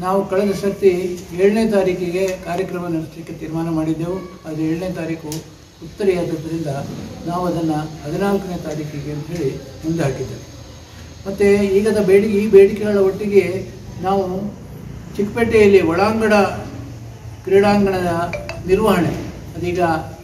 ನಾವು ಕಳೆದ ಸರ್ತಿ ಏಳನೇ ತಾರೀಕಿಗೆ ಕಾರ್ಯಕ್ರಮ ನಡೆಸಲಿಕ್ಕೆ ತೀರ್ಮಾನ ಮಾಡಿದ್ದೆವು ಅದು ಏಳನೇ ತಾರೀಕು ಉತ್ತರಿಯಾದದ್ದರಿಂದ ನಾವು ಅದನ್ನು ಹದಿನಾಲ್ಕನೇ ತಾರೀಕಿಗೆ ಅಂತ ಹೇಳಿ ಮುಂದೆ ಹಾಕಿದ್ದೇವೆ ಮತ್ತು ಈಗದ ಬೇಡಿಕೆ ಈ ಬೇಡಿಕೆಗಳ ಒಟ್ಟಿಗೆ ನಾವು ಚಿಕ್ಕಪೇಟೆಯಲ್ಲಿ ಒಳಾಂಗಣ ಕ್ರೀಡಾಂಗಣದ ನಿರ್ವಹಣೆ ಅದೀಗ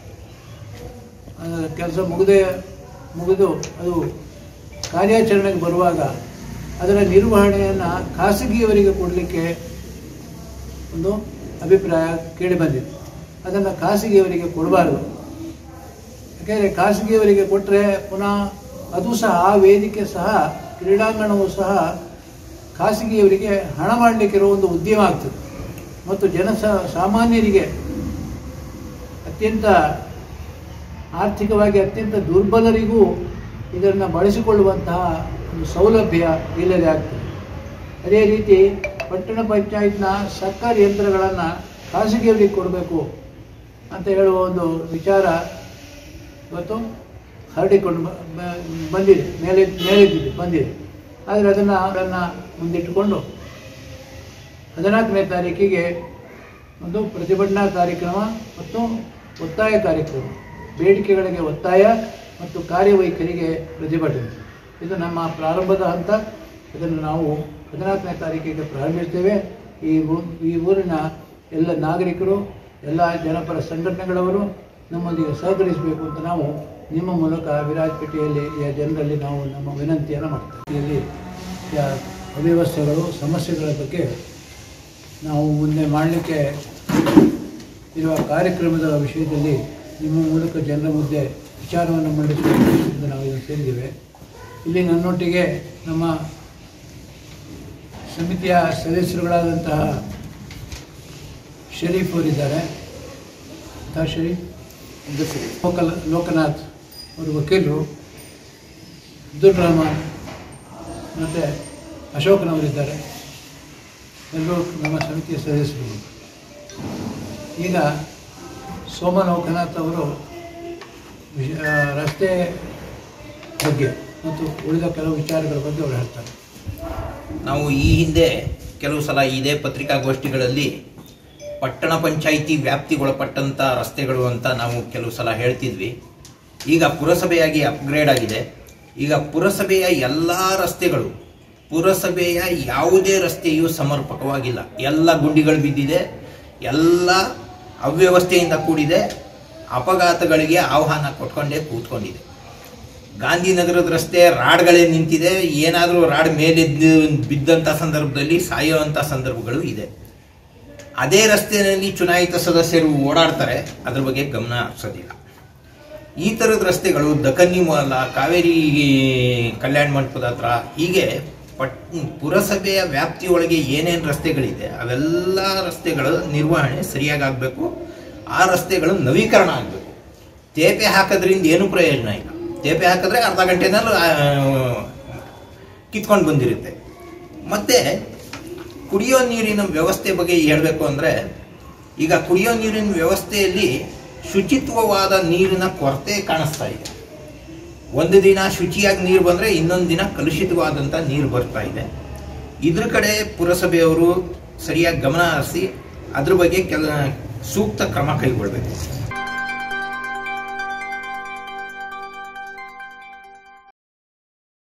ಕೆಲಸ ಮುಗದೆ ಮುಗಿದು ಅದು ಕಾರ್ಯಾಚರಣೆಗೆ ಬರುವಾಗ ಅದರ ನಿರ್ವಹಣೆಯನ್ನು ಖಾಸಗಿಯವರಿಗೆ ಕೊಡಲಿಕ್ಕೆ ಒಂದು ಅಭಿಪ್ರಾಯ ಕೇಳಿಬಂದಿದೆ ಅದನ್ನು ಖಾಸಗಿಯವರಿಗೆ ಕೊಡಬಾರದು ಯಾಕೆಂದರೆ ಖಾಸಗಿಯವರಿಗೆ ಕೊಟ್ಟರೆ ಪುನಃ ಅದು ಸಹ ಆ ವೇದಿಕೆ ಸಹ ಕ್ರೀಡಾಂಗಣವು ಸಹ ಖಾಸಗಿಯವರಿಗೆ ಹಣ ಮಾಡಲಿಕ್ಕಿರೋ ಒಂದು ಉದ್ಯಮ ಆಗ್ತದೆ ಮತ್ತು ಜನ ಸಾಮಾನ್ಯರಿಗೆ ಅತ್ಯಂತ ಆರ್ಥಿಕವಾಗಿ ಅತ್ಯಂತ ದುರ್ಬಲರಿಗೂ ಇದನ್ನು ಬಳಸಿಕೊಳ್ಳುವಂತಹ ಒಂದು ಸೌಲಭ್ಯ ಇಲ್ಲದೆ ಆಗ್ತದೆ ಅದೇ ರೀತಿ ಪಟ್ಟಣ ಪಂಚಾಯತ್ನ ಸರ್ಕಾರಿ ಯಂತ್ರಗಳನ್ನು ಖಾಸಗಿಯವರಿಗೆ ಕೊಡಬೇಕು ಅಂತ ಹೇಳುವ ಒಂದು ವಿಚಾರ ಇವತ್ತು ಹರಡಿಕೊಂಡು ಬ- ಬ- ಬಂದಿದೆ ಮೇಲೆ ಮೇಲೆದ್ದಿದೆ ಬಂದಿದೆ ಆದರೆ ಅದನ್ನು ಅದನ್ನು ಮುಂದಿಟ್ಟುಕೊಂಡು ಹದಿನಾಲ್ಕನೇ ತಾರೀಕಿಗೆ ಒಂದು ಪ್ರತಿಭಟನಾ ಕಾರ್ಯಕ್ರಮ ಮತ್ತು ಒತ್ತಾಯ ಕಾರ್ಯಕ್ರಮ ಬೇಡಿಕೆಗಳಿಗೆ ಒತ್ತಾಯ ಮತ್ತು ಕಾರ್ಯವೈಖರಿಗೆ ಪ್ರತಿಭಟನೆ ಇದು ನಮ್ಮ ಪ್ರಾರಂಭದ ಹಂತ ಇದನ್ನು ನಾವು ಹದಿನಾಲ್ಕನೇ ತಾರೀಕಿಗೆ ಪ್ರಾರಂಭಿಸ್ತೇವೆ ಈ ಊ- ಈ ಊರಿನ ಎಲ್ಲ ನಾಗರಿಕರು ಎಲ್ಲ ಜನಪರ ಸಂಘಟನೆಗಳವರು ನಮ್ಮೊಂದಿಗೆ ಸಹಕರಿಸಬೇಕು ಅಂತ ನಾವು ನಿಮ್ಮ ಮೂಲಕ ವಿರಾಜಪೇಟೆಯಲ್ಲಿ ಈ ಜನರಲ್ಲಿ ನಾವು ನಮ್ಮ ವಿನಂತಿಯನ್ನು ಮಾಡ್ತೇವೆ ಇಲ್ಲಿ ಯಾ- ಅವ್ಯವಸ್ಥೆಗಳು ಸಮಸ್ಯೆಗಳ ಬಗ್ಗೆ ನಾವು ಮುಂದೆ ಮಾಡಲಿಕ್ಕೆ ಇರುವ ಕಾರ್ಯಕ್ರಮದ ವಿಷಯದಲ್ಲಿ ನಿಮ್ಮ ಮೂಲಕ ಜನರ ಮುಂದೆ ವಿಚಾರವನ್ನು ಮಂಡಿಸುವ ಉದ್ದೇಶದಿಂದ ನಾವು ಇದನ್ನು ಸೇರಿದ್ದೇವೆ ಇಲ್ಲಿ ನನ್ನೊಟ್ಟಿಗೆ ನಮ್ಮ ಸಮಿತಿಯ ಸದಸ್ಯರುಗಳಾದಂತಹ ಶರೀಫ್ ಅವರಿದ್ದಾರೆ ತಾ ಶರೀಫ್ ಲೋಕಲ್ ಲೋಕನಾಥ್ ಅವರು ವಕೀಲರು ಅಬ್ದುಲ್ ರಹಮಾನ್ ಮತ್ತು ಅಶೋಕನವರಿದ್ದಾರೆ ಎಲ್ಲರೂ ನಮ್ಮ ಸಮಿತಿಯ ಸದಸ್ಯರು ಈಗ ಸೋಮ ಲೋಕನಾಥ್ ಅವರು ವಿಷ- ಆ, ರಸ್ತೆ ಬಗ್ಗೆ ಮತ್ತು ಉಳಿದ ಕೆಲವು ವಿಚಾರಗಳ ಬಗ್ಗೆ ಅವರು ಹೇಳ್ತಾರೆ ನಾವು ಈ ಹಿಂದೆ ಕೆಲವು ಸಲ ಇದೇ ಪತ್ರಿಕಾಗೋಷ್ಠಿಗಳಲ್ಲಿ ಪಟ್ಟಣ ಪಂಚಾಯಿತಿ ವ್ಯಾಪ್ತಿಗೊಳಪಟ್ಟಂಥ ರಸ್ತೆಗಳು ಅಂತ ನಾವು ಕೆಲವು ಸಲ ಹೇಳ್ತಿದ್ವಿ ಈಗ ಪುರಸಭೆಯಾಗಿ ಅಪ್ಗ್ರೇಡ್ ಆಗಿದೆ ಈಗ ಪುರಸಭೆಯ ಎಲ್ಲ ರಸ್ತೆಗಳು ಪುರಸಭೆಯ ಯಾವುದೇ ರಸ್ತೆಯೂ ಸಮರ್ಪಕವಾಗಿಲ್ಲ ಎಲ್ಲ ಗುಂಡಿಗಳು ಬಿದ್ದಿದೆ ಎಲ್ಲ ಅವ್ಯವಸ್ಥೆಯಿಂದ ಕೂಡಿದೆ ಅಪಘಾತಗಳಿಗೆ ಆಹ್ವಾನ ಕೊಟ್ಕೊಂಡೇ ಕೂತ್ಕೊಂಡಿದೆ ಗಾಂಧಿನಗರದ ರಸ್ತೆ ರಾಡ್ಗಳೇ ನಿಂತಿದೆ ಏನಾದರೂ ರಾಡ್ ಮೇಲೆ ಬಿದ್ದಂಥ ಸಂದರ್ಭದಲ್ಲಿ ಸಾಯುವಂಥ ಸಂದರ್ಭಗಳು ಇದೆ ಅದೇ ರಸ್ತೆಯಲ್ಲಿ ಚುನಾಯಿತ ಸದಸ್ಯರು ಓಡಾಡ್ತಾರೆ ಅದ್ರ ಬಗ್ಗೆ ಗಮನ ಹರಿಸೋದಿಲ್ಲ ಈ ಥರದ ರಸ್ತೆಗಳು ದಖನ್ನಿ ಮೊಲ ಕಾವೇರಿ ಕಲ್ಯಾಣ ಮಂಟಪದ ಹತ್ರ ಹೀಗೆ ಪಟ್ ಪುರಸಭೆಯ ವ್ಯಾಪ್ತಿಯೊಳಗೆ ಏನೇನು ರಸ್ತೆಗಳಿದೆ ಅವೆಲ್ಲ ರಸ್ತೆಗಳ ನಿರ್ವಹಣೆ ಸರಿಯಾಗಿ ಆಗಬೇಕು ಆ ರಸ್ತೆಗಳು ನವೀಕರಣ ಆಗಬೇಕು ತೇಪೆ ಹಾಕೋದ್ರಿಂದ ಏನು ಪ್ರಯೋಜನ ಇಲ್ಲ ತೇಪೆ ಹಾಕಿದ್ರೆ ಅರ್ಧ ಗಂಟೆನಲ್ಲಿ ಕಿತ್ಕೊಂಡು ಬಂದಿರುತ್ತೆ ಮತ್ತೆ ಕುಡಿಯೋ ನೀರಿನ ವ್ಯವಸ್ಥೆ ಬಗ್ಗೆ ಹೇಳಬೇಕು ಅಂದರೆ ಈಗ ಕುಡಿಯೋ ನೀರಿನ ವ್ಯವಸ್ಥೆಯಲ್ಲಿ ಶುಚಿತ್ವವಾದ ನೀರಿನ ಕೊರತೆ ಕಾಣಿಸ್ತಾ ಇದೆ ಒಂದು ದಿನ ಶುಚಿಯಾಗಿ ನೀರು ಬಂದರೆ ಇನ್ನೊಂದು ದಿನ ಕಲುಷಿತವಾದಂಥ ನೀರು ಬರ್ತಾ ಇದೆ ಇದ್ರ ಕಡೆ ಪುರಸಭೆಯವರು ಸರಿಯಾಗಿ ಗಮನ ಹರಿಸಿ ಅದ್ರ ಬಗ್ಗೆ ಕೆಲ ಸೂಕ್ತ ಕ್ರಮ ಕೈಗೊಳ್ಳಬೇಕು